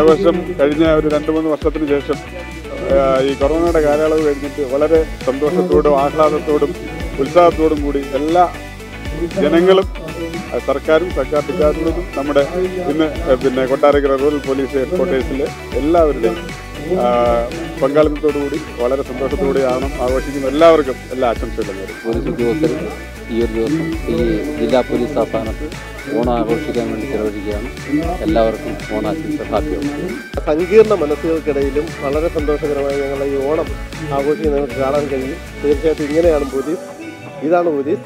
വർഷം കഴിഞ്ഞ ഒരു രണ്ട് മൂന്ന് വർഷത്തിന് ശേഷം ആ, ഈ കൊറോണയുടെ കാലയളവ് കഴിഞ്ഞിട്ട് വളരെ സന്തോഷത്തോടും ആഹ്ലാദത്തോടും ഉത്സാഹത്തോടും കൂടി എല്ലാ ജനങ്ങളും ആ, സർക്കാരും സർക്കാർ ഡിപ്പാർട്ട്മെന്റും നമ്മുടെ ഇന്ന് പിന്നെ കൊട്ടാരക്കര റൂറൽ പോലീസ് ഹെഡ്ക്വാർട്ടേഴ്സിലെ എല്ലാവരുടെയും ആ, പങ്കാളിത്തത്തോടുകൂടി വളരെ സന്തോഷത്തോടെയാണ് ആഘോഷിക്കുന്ന എല്ലാവർക്കും എല്ലാ ആശംസകളും നേരുന്നു പോലീസ് ഉദ്യോഗസ്ഥരും ഈ ഒരു ദിവസം ഈ ജില്ലാ പോലീസ് ആസ്ഥാനത്ത് ഓണം ആഘോഷിക്കാൻ വേണ്ടി ചെലവഴിക്കുകയാണ് എല്ലാവർക്കും ഓണാശംസ ഹാപ്പി ഓണം സങ്കീർണ മനസ്സുകൾക്കിടയിലും വളരെ സന്തോഷകരമായി ഞങ്ങൾ ഈ ഓണം ആഘോഷിക്കുന്നത് നമുക്ക് കാണാൻ കഴിയും തീർച്ചയായിട്ടും ഇങ്ങനെയാണ് പോലീസ് ഇതാണ് പോലീസ്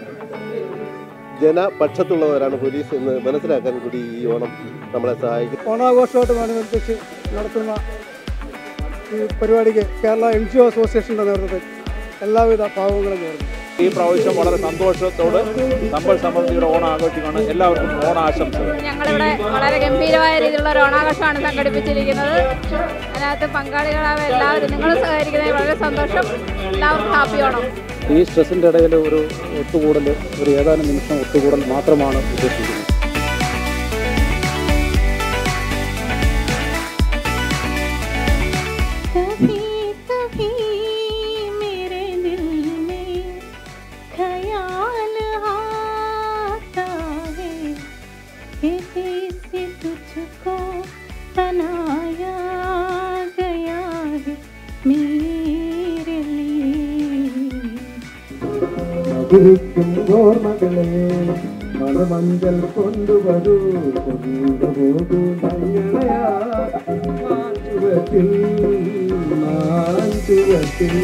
ജനപക്ഷത്തുള്ളവരാണ് പോലീസ് എന്ന് മനസ്സിലാക്കാൻ കൂടി ഈ ഓണം നമ്മളെ സഹായിക്കും ഓണാഘോഷത്തോടനുബന്ധിച്ച് നടത്തുന്ന ഈ പരിപാടിക്ക് കേരള എൻ ജി ഒ അസോസിയേഷൻ്റെ നേതൃത്വത്തിൽ എല്ലാവിധ ഭാവങ്ങളും നേർന്നു ഈ പ്രാവശ്യം വളരെ സന്തോഷത്തോട് സമ്പൽ സമൃദ്ധിയുടെ ഓണം ആഘോഷിക്കുകയാണ് എല്ലാവർക്കും ഓണാശംസകൾ ഞങ്ങളിവിടെ വളരെ ഗംഭീരമായ രീതിയിലുള്ള ഒരു ഓണാഘോഷമാണ് സംഘടിപ്പിച്ചിരിക്കുന്നത് അതിനകത്ത് പങ്കാളികളായ എല്ലാവരും നിങ്ങൾ സഹകരിക്കുന്നതിൽ വളരെ സന്തോഷം എല്ലാവർക്കും ഹാപ്പി ഓണം ഈ സ്ട്രെസ്സിൻ്റെ ഇടയിൽ ഒരു ഒത്തുകൂടൽ ഒരു ഏതാനും നിമിഷം ഒത്തുകൂടൽ മാത്രമാണ് ഉദ്ദേശിക്കുന്നത് कभी कभी मेरे दिल में ख्याल आता है कि कैसे तुझको बनाया गया है मेरे लिए ഓർമ്മകളെ മറമഞ്ചൽ കൊണ്ടുവരൂ കൊണ്ടുപോകൂ ഞങ്ങളെയാ മാറ്റുവത്തിൽ മാറ്റുവത്തിൽ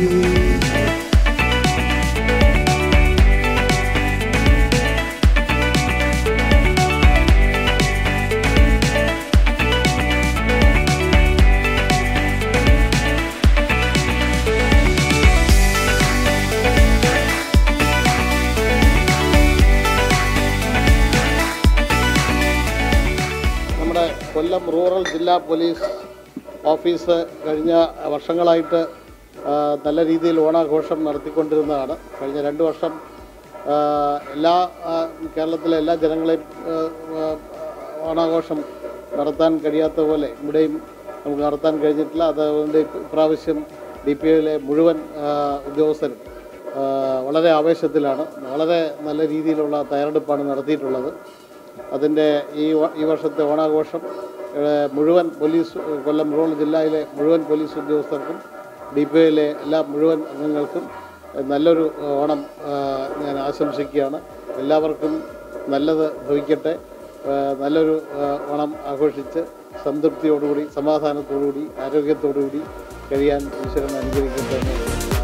നമ്മുടെ കൊല്ലം റൂറൽ ജില്ലാ പോലീസ് ഓഫീസ് കഴിഞ്ഞ വർഷങ്ങളായിട്ട് ആ, നല്ല രീതിയിൽ ഓണാഘോഷം നടത്തിക്കൊണ്ടിരുന്നതാണ് കഴിഞ്ഞ രണ്ട് വർഷം ആ, എല്ലാ ആ, കേരളത്തിലെ എല്ലാ ജനങ്ങളെയും ആ, ആ, ഓണാഘോഷം നടത്താൻ കഴിയാത്ത പോലെ ഇവിടെയും നമുക്ക് നടത്താൻ കഴിഞ്ഞിട്ടില്ല അതുകൊണ്ട് ഇപ്രാവശ്യം ഡി പി ഐയിലെ മുഴുവൻ ആ, ഉദ്യോഗസ്ഥരും ആ, വളരെ ആവേശത്തിലാണ് വളരെ നല്ല രീതിയിലുള്ള തയ്യാറെടുപ്പാണ് നടത്തിയിട്ടുള്ളത് അതിൻ്റെ ഈ വ- ഈ വർഷത്തെ ഓണാഘോഷം ഏഹ്, മുഴുവൻ പോലീസ് കൊല്ലം റൂറൽ ജില്ലയിലെ മുഴുവൻ പോലീസ് ഉദ്യോഗസ്ഥർക്കും ഡി പി ഐയിലെ എല്ലാ മുഴുവൻ അംഗങ്ങൾക്കും ഏഹ്, നല്ലൊരു ഏഹ്, ഓണം ഏഹ്, ഞാൻ ആശംസിക്കുകയാണ് എല്ലാവർക്കും നല്ലത് ഭവിക്കട്ടെ ഏഹ്, നല്ലൊരു ഏഹ്, ഓണം ആഘോഷിച്ച് സംതൃപ്തിയോടുകൂടി സമാധാനത്തോടുകൂടി ആരോഗ്യത്തോടുകൂടി കഴിയാൻ ഈശ്വരൻ അനുഗ്രഹിക്കട്ടെ എന്ന്